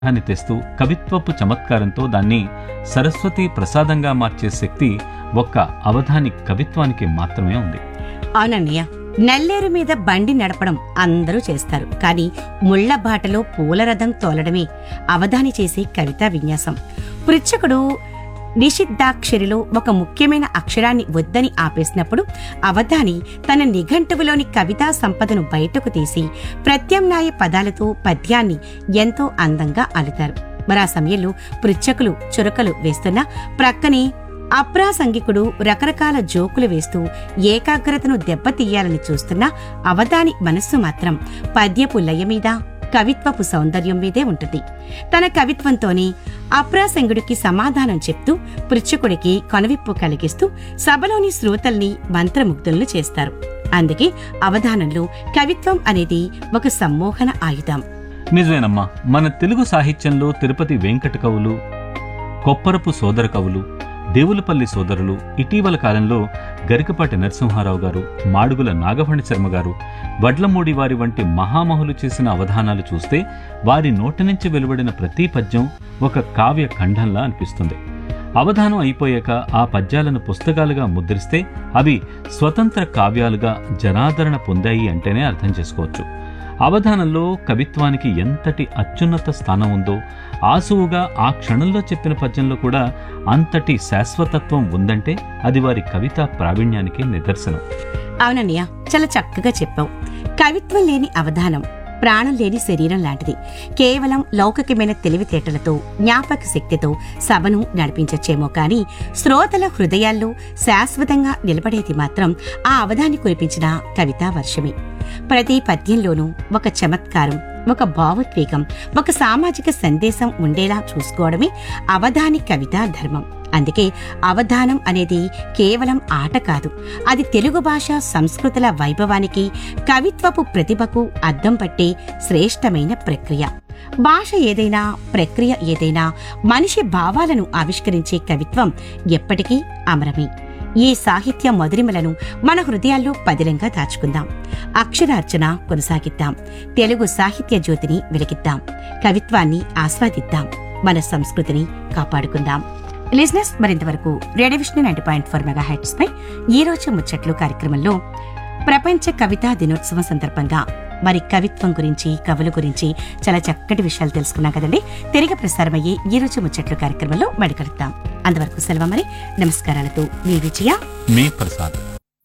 అని తెస్తూ కవిత్వపు చమత్కారంతో దాన్ని సరస్వతి ప్రసాదంగా మార్చే శక్తి ఒక్క అవధాని కవిత్వానికి మాత్రమే ఉంది అవునన్నయ్య నల్లేరు మీద బండి నడపడం అందరూ చేస్తారు కానీ ముళ్ల బాటలో పూల రథం తోలడమే అవధాని చేసే కవితా విన్యాసం పృచ్ఛకుడు నిషిద్ధాక్షరిలో ఒక ముఖ్యమైన అక్షరాన్ని వద్దని ఆపేసినప్పుడు అవధాని తన నిఘంటువులోని కవితా సంపదను బయటకు తీసి ప్రత్యామ్నాయ పదాలతో పద్యాన్ని ఎంతో అందంగా అలుతారు మరి ఆ సమయంలో పృచ్ఛకులు చురకలు వేస్తున్నా ప్రక్కనే అప్రాసంగికుడు రకరకాల జోకులు వేస్తూ ఏకాగ్రతను దెబ్బతీయాలని చూస్తున్న అవధాని మనస్సు మాత్రం పద్యపు లయ మీద కవిత్వపు సౌందర్యం మీదే ఉంటుంది తన కవిత్వంతోనే అప్రాసంగుడికి సమాధానం చెప్తూ పృచ్ఛకుడికి కొనవిప్పు కలిగిస్తూ సభలోని శ్రోతల్ని మంత్రముగ్ధులను చేస్తారు అందుకే అవధానంలో కవిత్వం అనేది ఒక సమ్మోహన ఆయుధం నిజమేనమ్మా మన తెలుగు సాహిత్యంలో తిరుపతి వెంకట కవులు కొప్పరపు సోదర కవులు దేవులపల్లి సోదరులు ఇటీవల కాలంలో గరికపాటి నరసింహారావు గారు మాడుగుల నాగఫణి శర్మ గారు వడ్లమూడి వారి వంటి మహామహులు చేసిన అవధానాలు చూస్తే వారి నోటి నుంచి వెలువడిన ప్రతి పద్యం ఒక కావ్య ఖండంలా అనిపిస్తుంది అవధానం అయిపోయాక ఆ పద్యాలను పుస్తకాలుగా ముద్రిస్తే అవి స్వతంత్ర కావ్యాలుగా జనాదరణ పొందాయి అంటేనే అర్థం చేసుకోవచ్చు అవధానంలో కవిత్వానికి ఎంతటి అత్యున్నత స్థానం ఉందో ఆసువుగా ఆ క్షణంలో చెప్పిన పద్యంలో కూడా అంతటి శాశ్వతత్వం ఉందంటే అది వారి కవితా ప్రావీణ్యానికి నిదర్శనం అవునన్నయ్య చాలా చక్కగా చెప్పావు కవిత్వం లేని అవధానం ప్రాణం లేని శరీరం లాంటిది కేవలం లౌకికమైన తెలివితేటలతో జ్ఞాపక శక్తితో సభను నడిపించచ్చేమో కానీ శ్రోతల హృదయాల్లో శాశ్వతంగా నిలబడేది మాత్రం ఆ అవధాని కురిపించిన కవితా వర్షమే ప్రతి పద్యంలోనూ ఒక చమత్కారం ఒక భావోద్వేగం ఒక సామాజిక సందేశం ఉండేలా చూసుకోవడమే అవధాని కవితా ధర్మం అందుకే అవధానం అనేది కేవలం ఆట కాదు అది తెలుగు భాష సంస్కృతుల వైభవానికి కవిత్వపు ప్రతిభకు అద్దం పట్టే శ్రేష్టమైన ప్రక్రియ భాష ఏదైనా ప్రక్రియ ఏదైనా మనిషి భావాలను ఆవిష్కరించే కవిత్వం ఎప్పటికీ అమరమే ఈ సాహిత్య మధురిమలను మన హృదయాల్లో పదిలంగా దాచుకుందాం అక్షరార్చన కొనసాగిద్దాం తెలుగు సాహిత్య జ్యోతిని వెలిగిద్దాం కవిత్వాన్ని ఆస్వాదిద్దాం మన సంస్కృతిని కాపాడుకుందాం లిజినెస్ మరింతవరకు radio Vishnu ninety point four mega heads పై ఈ రోజు ముచ్చట్లు కార్యక్రమంలో ప్రపంచ కవితా దినోత్సవం సందర్భంగా మరి కవిత్వం గురించి కవుల గురించి చాలా చక్కటి విషయాలు తెలుసుకున్నాం కదండి తిరిగి ప్రసారమయ్యే ఈ రోజు ముచ్చట్లు కార్యక్రమంలో మడి కలుద్దాం అంతవరకు సెలవు మరి నమస్కారాలతో మీ విజయ మీ ప్రసాద్